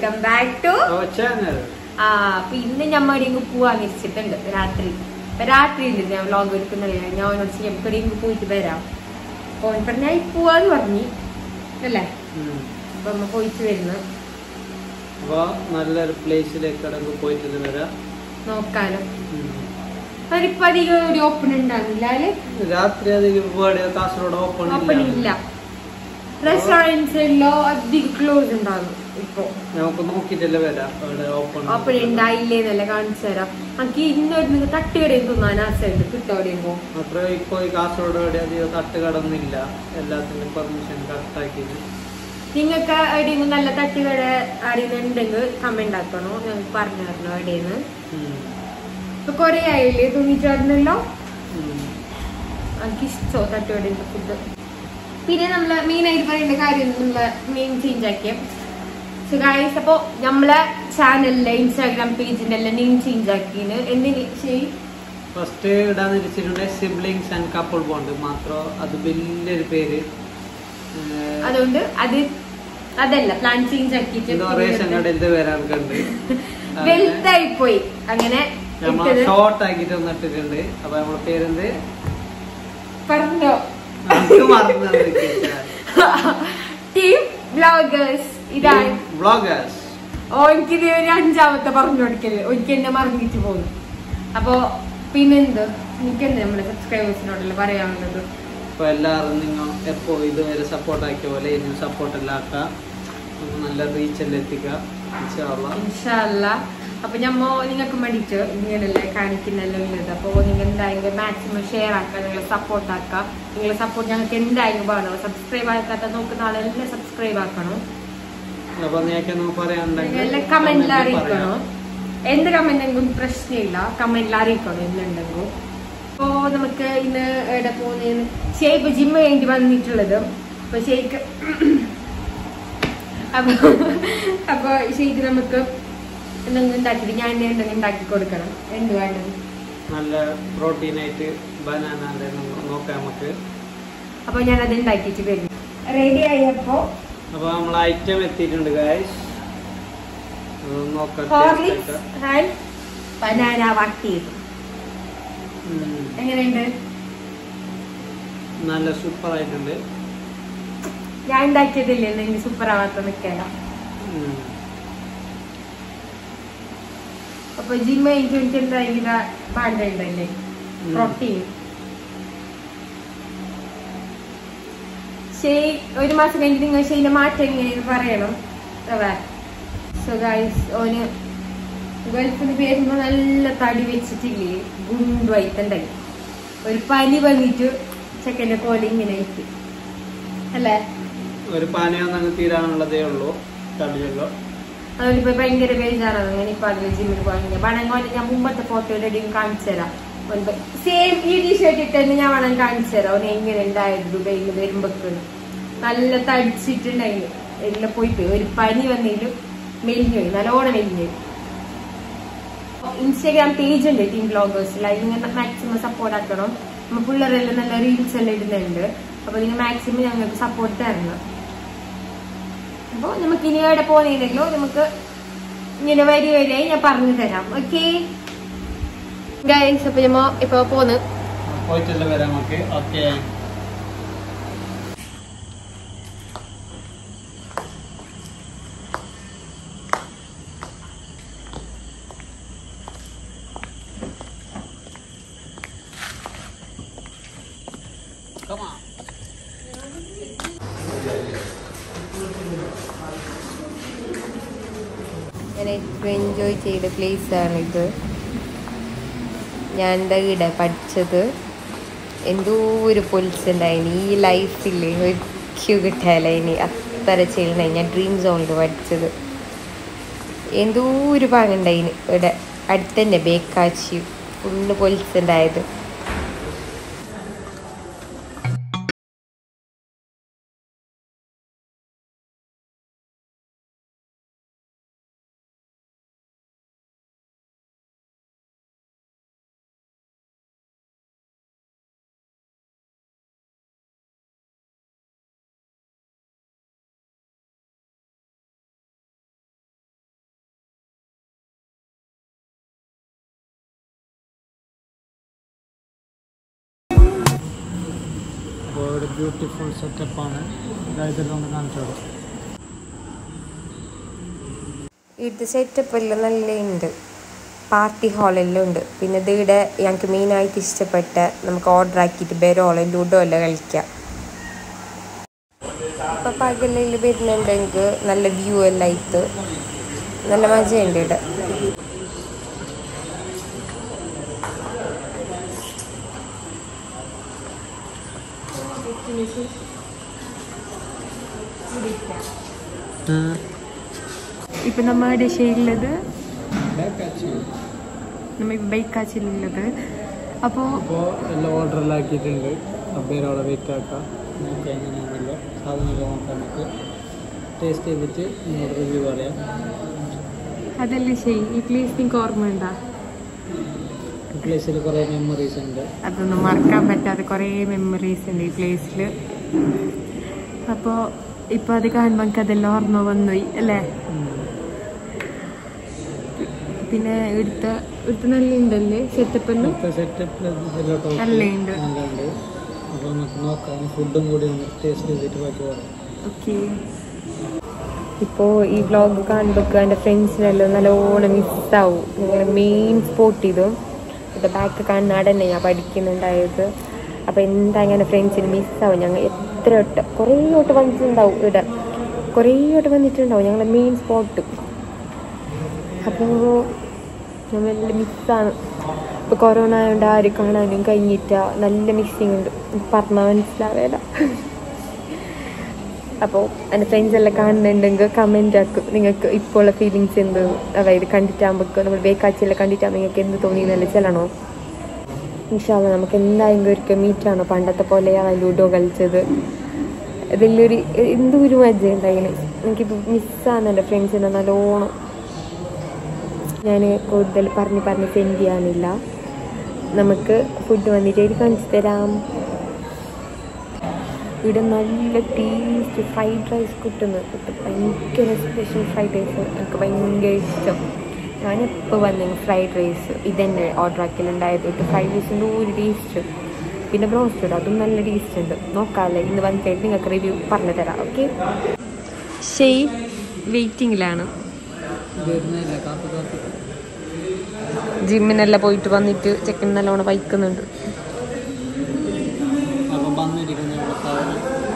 Welcome back to our channel. ആ അപ്പൊ ഇന്ന് ഞമ്മ എവിടെയെങ്കിലും പോവാൻ വിരിച്ചിട്ടുണ്ട് രാത്രി അപ്പൊ രാത്രിയില്ല ഞാൻ വ്ലോഗ് എടുക്കുന്നില്ല ഞാൻ അവനോട് ചെയ്യാം നമുക്ക് എവിടെയെങ്കിലും പോയിട്ട് വരാം അപ്പൊ അവൻ പറഞ്ഞ ഞാൻ പോവാന്ന് പറഞ്ഞു അല്ലേ ഉം. അപ്പൊ നമ്മ പോയിട്ട് വരുന്നു അപ്പൊ നല്ലൊരു പ്ലേസിലേക്ക് അടങ്ങ് പോയിട്ട് വരാം നോക്കാലോ ഉം. അവരിപ്പോ അധികം ഒരു ഓപ്പൺ ഉണ്ടാകുന്നില്ല അല്ലെ രാത്രി അധികം ഇവിടെ കാസർഗോഡ് ഓപ്പൺ ഓപ്പൺ ഇല്ല റെസ്റ്റോറൻറ്റ്സ് എല്ലാം അധികം ക്ലോസ് ഉണ്ടാകും ഇപ്പൊ നമുക്ക് നോക്കിട്ടല്ലേ വരാം അവിടെ ഓപ്പൺ ഓപ്പൺ ഉണ്ടായില്ലേന്നല്ല കാണിച്ചു തരാം നമുക്ക് ഇന്നൊരു നിങ്ങൾ തട്ടുകടയിൽ തിന്നാൻ ആശയുണ്ട് കിട്ടോടെയുമ്പോ അത്ര ഇപ്പൊ ഈ കാസർഗോഡ് ഇവിടെ അധികം തട്ടുകടൊന്നുമില്ല എല്ലാത്തിനും പെർമിഷൻ കറക്റ്റാക്കിയത് നിങ്ങൾക്ക് എവിടെയെങ്കിലും നല്ല തട്ടുകട അറിയുന്നുണ്ടെങ്കിൽ കമന്റ് ആക്കണോ ഞങ്ങൾക്ക് പറഞ്ഞു തരണോ എവിടെയെന്ന് ഇപ്പൊ കൊറേ ആയില്ലേ തോന്നിട്ട് വരുന്നല്ലോ എനിക്ക് ഇഷ്ടോ തട്ടുകടയുടെ ഫുഡ് പിന്നെ നമ്മള് മെയിൻ ആയിട്ട് പറയേണ്ട കാര്യം നമ്മള് മെയിൻ ചേഞ്ച് ആക്കിയ സോ ഗായ്സ് അപ്പൊ നമ്മളെ ചാനലിലെ ഇൻസ്റ്റാഗ്രാം പേജിന്റെ എല്ലാം നെയിം ചേഞ്ച് ആക്കിന് എന്തിന് ശരി ഫസ്റ്റ് ഇടാന്ന് വെച്ചിട്ടുണ്ട് സിബ്ലിങ്സ് ആൻഡ് കപ്പിൾ ബോണ്ട് മാത്രം അത് വലിയൊരു പേര് ഏഹ്, അതുകൊണ്ട് അത് അതല്ല പ്ലാൻ ചേഞ്ച് ആക്കിയിട്ട് എന്തോ റേഷൻ കടയിൽ വരാൻ കണ്ട് വലുതായി പോയി അങ്ങനെ നമ്മൾ ഇട്ടത് ഷോർട്ട് ആക്കിട്ട് വന്നിട്ടുണ്ട് അപ്പൊ നമ്മളെ പേരെന്ത് പറഞ്ഞോ അത് മറന്നു ടീം ബ്ലോഗേഴ്സ് ഇതാണ് വ്ളോഗേഴ്സ് ഓ എനിക്കിത് ഒരു അഞ്ചാമത്തെ പറഞ്ഞു കൊടുക്കല് ഒരിക്കൽ എന്നെ മറന്നിട്ട് പോകും അപ്പൊ പിന്നെന്ത് എനിക്കെന്ത് നമ്മുടെ സബ്സ്ക്രൈബേഴ്സിനോടല്ല പറയാനുള്ളത് അപ്പൊ എല്ലാവരും നിങ്ങൾ എപ്പോ ഇതുവരെ സപ്പോർട്ട് ആക്കിയ പോലെ ഇനിയും സപ്പോർട്ട് എല്ലാം ആക്കാം നമുക്ക് നല്ല റീച്ച് എല്ലാം എത്തിക്കുക ഇൻഷാ അള്ളാ. ഇൻഷല്ല അപ്പൊ ഞമ്മ നിങ്ങൾക്ക് വേണ്ടിയിട്ട് ഇങ്ങനെയല്ലേ കാണിക്കുന്നല്ലോ ഉള്ളത് അപ്പൊ നിങ്ങൾ എന്തായാലും മാക്സിമം ഷെയർ ആക്കുക നിങ്ങളെ സപ്പോർട്ട് ആക്കുക നിങ്ങളെ സപ്പോർട്ട് ഞങ്ങൾക്ക് എന്തായാലും വേണം സബ്സ്ക്രൈബ് ആക്കാത്ത നോക്കുന്ന ആളെല്ലാം സബ്സ്ക്രൈബ് ആക്കണം അപ്പൊ നിങ്ങൾക്ക് നമുക്ക് പറയാനുണ്ടെങ്കിൽ എല്ലാം കമന്റിൽ comment അറിയിക്കണോ പറയാം. എന്ത് കമന്റ് എങ്കിലും പ്രശ്നമില്ല കമന്റിൽ അറിയിക്കണം എന്തുണ്ടെങ്കിൽ അപ്പോ നമുക്ക് ഇന്ന് എവിടെ പോകുന്നതിന് ഷെയ്ക്ക് ജിമ്മ് വേണ്ടി വന്നിട്ടുള്ളത് അപ്പൊ ഷെയ്ക്ക് അപ്പൊ അപ്പൊ ഷെയ്ക്ക് നമുക്ക് എന്തെങ്കിലും ഉണ്ടാക്കിയിട്ട് ഞാൻ എന്തെങ്കിലും ഉണ്ടാക്കി കൊടുക്കണം എന്ത് വേണ്ടത് നല്ല പ്രോട്ടീൻ ആയിട്ട് ബനാന നോക്കാം നമുക്ക് അപ്പൊ ഞാൻ അത് ഉണ്ടാക്കിയിട്ട് വരും റെഡി ആയപ്പോ അപ്പൊ നമ്മൾ ഐറ്റം എത്തിയിട്ടുണ്ട് ഗായ്സ് നോക്കാം ഹോർലിക്സ് ആൻഡ് ബനാന വാട്ടിയത് ഉം. എങ്ങനെയുണ്ട് നല്ല സൂപ്പർ ആയിട്ടുണ്ട് ഞാൻ ഉണ്ടാക്കിയതില്ലേ എനിക്ക് സൂപ്പർ ആവാത്ത നിൽക്കല ഉം. അപ്പൊ ജിമ്മ എനിക്ക് എന്താ പാടുണ്ടല്ലേ ഉം. പ്രോട്ടീൻ ശരി ഒരു മാസം കഴിഞ്ഞ് നിങ്ങൾ ശരിയുടെ മാറ്റം എങ്ങനെയെന്ന് പറയണം സോ ഗൈസ് ഓന് ഗൾഫിന് പേരുമ്പോ നല്ല തടി വെച്ചിട്ടില്ലേ ഗുണ്ടുവായിട്ടുണ്ടായി ഒരു പനി വന്നിട്ട് ചെക്കന്റെ പോലെ ഇങ്ങനെ ആയിട്ട് അല്ലേ ഒരു പാനയൊന്നും തീരാനുള്ളതേ ഉള്ളൂ തടിയുള്ളൂ അതുകൊണ്ട് ഇപ്പൊ ഭയങ്കര ബേജാറാണ് അങ്ങനെ ഇപ്പൊ അതിൽ ജിമ്മിൽ പോകാൻ പണങ്ങോട്ട് ഞാൻ മുമ്പത്തെ ഫോട്ടോയുടെ ഇടയിൽ കാണിച്ചു തരാം സെയിം ഈ ടീഷർട്ട് ഇട്ടെന്ന് ഞാൻ വേണം കാണിച്ചു തരാം അവന് എങ്ങനെ ഉണ്ടായത് ദുബൈയിൽ നിന്ന് വരുമ്പോക്ക് നല്ല തടിച്ചിട്ടുണ്ടായിരുന്നു എല്ലാം പോയിട്ട് ഒരു പനി വന്നതിലും മെലിഞ്ഞു പോയി നല്ലോണം മെലിഞ്ഞു പോയി ഇൻസ്റ്റാഗ്രാം പേജ് ഉണ്ട് ടീം ബ്ലോഗേഴ്സിൽ അതിൽ നിങ്ങൾ മാക്സിമം സപ്പോർട്ട് ആക്കണം നമ്മൾ പിള്ളേരെല്ലാം നല്ല റീൽസ് എല്ലാം ഇടുന്നുണ്ട് അപ്പൊ നിങ്ങൾ മാക്സിമം ഞങ്ങൾക്ക് സപ്പോർട്ട് തരണം അപ്പൊ നമുക്ക് ഇനി എവിടെ പോകുന്നില്ലല്ലോ നമുക്ക് ഇങ്ങനെ വരി വരിയായി ഞാൻ പറഞ്ഞു തരാം ഓക്കെ ഗൈസ് അപ്പൊ നമ്മ ഇപ്പൊ പോന്ന് പോയിട്ടല്ലേ വരാം നമുക്ക് ഓക്കെ Come on. ഞാൻ ഏറ്റവും എൻജോയ് ചെയ്ത പ്ലേസ് ആണ് ഇത് ഞാൻ എന്താ ഇവിടെ പഠിച്ചത് എന്തോ ഒരു പൊലിച്ചുണ്ടായിന് ഈ ലൈഫിൽ ഒരിക്കലും കിട്ടാല ഇനി അത്ര ചെയ്യണ ഞാൻ ഡ്രീം സോണിൽ പഠിച്ചത് എന്തോ ഒരു ഭാഗമുണ്ടായിന് ഇവിടെ അടുത്തന്നെ ബേക്കാച്ചി ഫുള്ള് പൊലിച്ചുണ്ടായത് ഇവിടെ ബ്യൂട്ടിഫുൾ സെറ്റപ്പാണ് ഇതെല്ലാം ഒന്ന് കാണിച്ചു കൊടുക്കും ഇത് സെറ്റപ്പ് എല്ലാം നല്ല ഉണ്ട് പാർട്ടി ഹാളെല്ലാം ഉണ്ട് പിന്നെ ഇത് ഇവിടെ ഞങ്ങൾക്ക് മെയിനായിട്ട് ഇഷ്ടപ്പെട്ട നമുക്ക് ഓർഡർ ആക്കിയിട്ട് ബെരോളോ ലുഡോ എല്ലാം കളിക്കാം ഇപ്പം പകലിൽ വരുന്നുണ്ടെങ്കിൽ നല്ല വ്യൂ എല്ലാം ആയിട്ട് നല്ല മജയുണ്ട് ഇവിടെ ഇപ്പം നമ്മൾ ഡിഷയിലുള്ളത് നമ്മൾ ബൈക്കാച്ചിലുള്ളത് അപ്പോൾ അപ്പോൾ എല്ലാം ഓർഡറെല്ലാം ആക്കിയിട്ടുണ്ട് അബ്ബേരോടെ വെയിറ്റ് ആക്കാം നോക്കാം എങ്ങനെയാണല്ലോ സാധനമൊക്കെ നോക്കാം നമുക്ക് ടേസ്റ്റ് ചെയ്തിട്ട് നിങ്ങളുടെ റിവ്യൂ പറയാം അതല്ലേ ശരി ഈ പ്ലേസ് നിങ്ങൾക്ക് ഓർമ്മ ഉണ്ടാ പ്ലേസിൽ കുറേ മെമ്മറീസ് ഉണ്ട് അതൊന്നും മറക്കാൻ പറ്റാത്ത കുറേ മെമ്മറീസ് ഉണ്ട് ഈ പ്ലേസിൽ അപ്പോൾ ഇപ്പോൾ അത് കാണുമ്പോൾ എനിക്ക് അതെല്ലാം ഓർമ്മ വന്നുപോയി അല്ലേ പിന്നെ ഇവിടുത്തെ ഇവിടുത്തെ നല്ല ഉണ്ടല്ലേ സെറ്റപ്പ് എല്ലാം ഇപ്പോഴത്തെ സെറ്റപ്പ് നല്ല ഉണ്ട് നല്ലുണ്ട് അപ്പോൾ നമുക്ക് നോക്കാം ഫുഡും കൂടി ഒന്ന് ടേസ്റ്റ് ചെയ്തിട്ട് ബാക്കി പറയാം ഓക്കെ ഇപ്പോൾ ഈ വ്ളോഗ് കാണുമ്പോൾ എൻ്റെ ഫ്രണ്ട്സിനെല്ലാം നല്ലോണം മിസ്സാവും ഞങ്ങൾ മെയിൻ സ്പോട്ട് ഇതും ഇത് ബാക്ക് കാണുന്ന അവിടെ തന്നെ ഞാൻ പഠിക്കുന്നുണ്ടായത് അപ്പോൾ എന്താ അങ്ങനെ ഫ്രണ്ട്സിന് മിസ്സാവും ഞങ്ങൾ എത്ര വട്ടം കുറേ വട്ടം വന്നിട്ടുണ്ടാവും ഇവിടെ കുറേ വട്ടം വന്നിട്ടുണ്ടാവും ഞങ്ങളെ മെയിൻ സ്പോട്ട് അപ്പോൾ നമ്മളെല്ലാം മിസ്സാണ് ഇപ്പോൾ കൊറോണ ആയതുകൊണ്ട് ആരും കാണാനും കഴിഞ്ഞിട്ട നല്ല മിസ്സിങ് ഉണ്ട് പറഞ്ഞാൽ മനസ്സിലാവേല അപ്പോൾ എൻ്റെ ഫ്രണ്ട്സ് എല്ലാം കാണുന്നുണ്ടെങ്കിൽ കമൻ്റ് ആക്കും നിങ്ങൾക്ക് ഇപ്പോൾ ഉള്ള ഫീലിങ്സ് എന്ത് അതായത് കണ്ടിട്ടാകുമ്പോൾ നമ്മൾ ബേക്കാച്ചിയെല്ലാം കണ്ടിട്ടാകുമ്പോൾ നിങ്ങൾക്ക് എന്ത് തോന്നി എന്നല്ല ചെല്ലണോ ഇൻഷാല്ല നമുക്ക് എന്തായെങ്കിലും ഒരിക്കൽ മീറ്റാണോ പണ്ടത്തെ പോലെയാണ് ലൂഡോ കളിച്ചത് ഇതിലൊരു എന്തോ ഒരു മജ്ജ ഉണ്ടായിന് എനിക്കിപ്പോൾ മിസ്സാണ് എൻ്റെ ഫ്രണ്ട്സിനെ നല്ലോണം ഞാൻ കൂടുതൽ പറഞ്ഞ് പറഞ്ഞ് സെൻഡ് ചെയ്യാനില്ല നമുക്ക് ഫുഡ് വന്നിട്ട് എനിക്ക് കാണിച്ചു തരാം ഇവിടെ നല്ല ടേസ്റ്റ് ഫ്രൈഡ് റൈസ് കിട്ടുന്നു ഇത് ഭയങ്കര സ്പെഷ്യൽ ഫ്രൈഡ് റൈസ് എനിക്ക് ഭയങ്കര ഇഷ്ടം ഞാൻ എപ്പോൾ വന്നു ഫ്രൈഡ് റൈസ് ഇതന്നെ ഓർഡർ ആക്കലുണ്ടായത് ഇത് ഫ്രൈഡ് റൈസിൻ്റെ ഒരു ടേസ്റ്റ് പിന്നെ ബ്രോസ്റ്റഡ് അതും നല്ല ടേസ്റ്റ് ഉണ്ട് നോക്കാമല്ലേ ഇന്ന് വന്നിട്ട് നിങ്ങൾക്ക് റിവ്യൂ പറഞ്ഞു തരാം ഓക്കെ ഷെയ് വെയിറ്റിങ്ങിലാണ് വരുന്നില്ല കാത്തു കാത്തു ജിമ്മിനെല്ലാം പോയിട്ട് വന്നിട്ട് ചെക്കൻ നല്ലോണം വൈക്കുന്നുണ്ട് അപ്പോൾ വന്നിരിക്കുന്ന ഇവിടെ സാധനം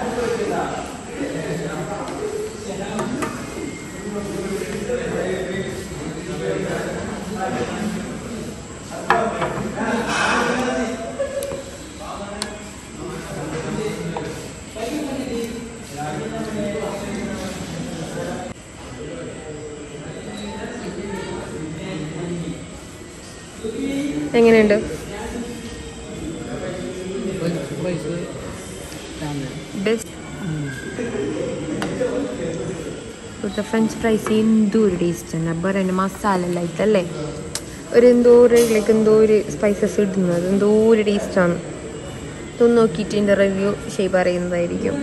എങ്ങനെയുണ്ട് ഫ്രഞ്ച് ഫ്രൈസ് ബെസ്റ്റ് ഇവിടുത്തെ ഫ്രഞ്ച് ഫ്രൈസ് എന്തോ ഒരു ടേസ്റ്റ് തന്നെ അബ്ബർ അതിൻ്റെ മസാല എല്ലാം ഇട്ടല്ലേ ഒരു എന്തോ ഒരു ഇതിലേക്ക് എന്തോ ഒരു സ്പൈസസ് ഇടുന്നത് എന്തോ ഒരു ടേസ്റ്റാണ് ഇതൊന്ന് നോക്കിയിട്ട് എൻ്റെ റിവ്യൂ ശരി പറയുന്നതായിരിക്കും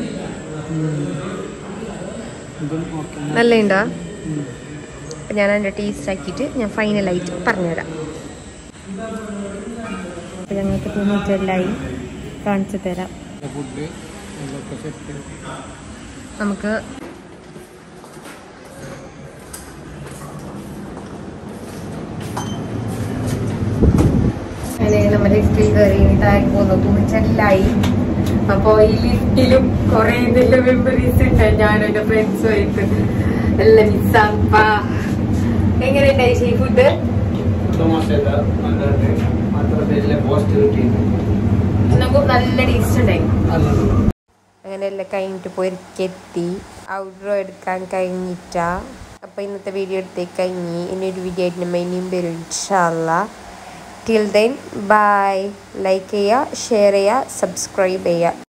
ഇതും ഓക്കെ നല്ല ഉണ്ടാ അപ്പം ഞാൻ അതിൻ്റെ ടേസ്റ്റ് ആക്കിയിട്ട് ഞാൻ ഫൈനലായിട്ട് പറഞ്ഞുതരാം അപ്പം ഞങ്ങൾക്ക് തോന്നിയിട്ടെല്ലായി കാണിച്ചു തരാം ഫുഡ് ഇതൊക്കെ സെറ്റ് നമുക്ക് അങ്ങനെ നമ്മൾ ലിഫ്റ്റിൽ കയറി താഴെ പോകുന്നു തുണിച്ചെല്ലായി അപ്പൊ ഈ ലിഫ്റ്റിലും കുറെ ഇതിന്റെ മെമ്മറീസ് ഉണ്ട് ഞാനും എന്റെ ഫ്രണ്ട്സുമായിട്ട് എല്ലാം മിസ്സാപ്പാ എങ്ങനെയുണ്ടായി ഷീ ഫുഡ് തോമസ് മാത്രമല്ല പോസ്റ്റ് കിട്ടിയിട്ടുണ്ട് നമുക്ക് നല്ല ടേസ്റ്റ് ഉണ്ടായി അല്ലല്ലോ അങ്ങനെ എല്ലാം കഴിഞ്ഞിട്ട് പൊരിക്കെത്തി ഔട്ട്ഡോർ എടുക്കാൻ കഴിഞ്ഞിട്ടാ അപ്പോൾ ഇന്നത്തെ വീഡിയോ എടുത്തേക്ക് കഴിഞ്ഞ് ഇനി ഒരു വീഡിയോ ആയിട്ട് നമ്മൾ ഇനിയും വരും ഇൻഷാല്ല ടിൽ ദെൻ ബൈ ലൈക്ക് ചെയ്യുക ഷെയർ ചെയ്യുക സബ്സ്ക്രൈബ് ചെയ്യുക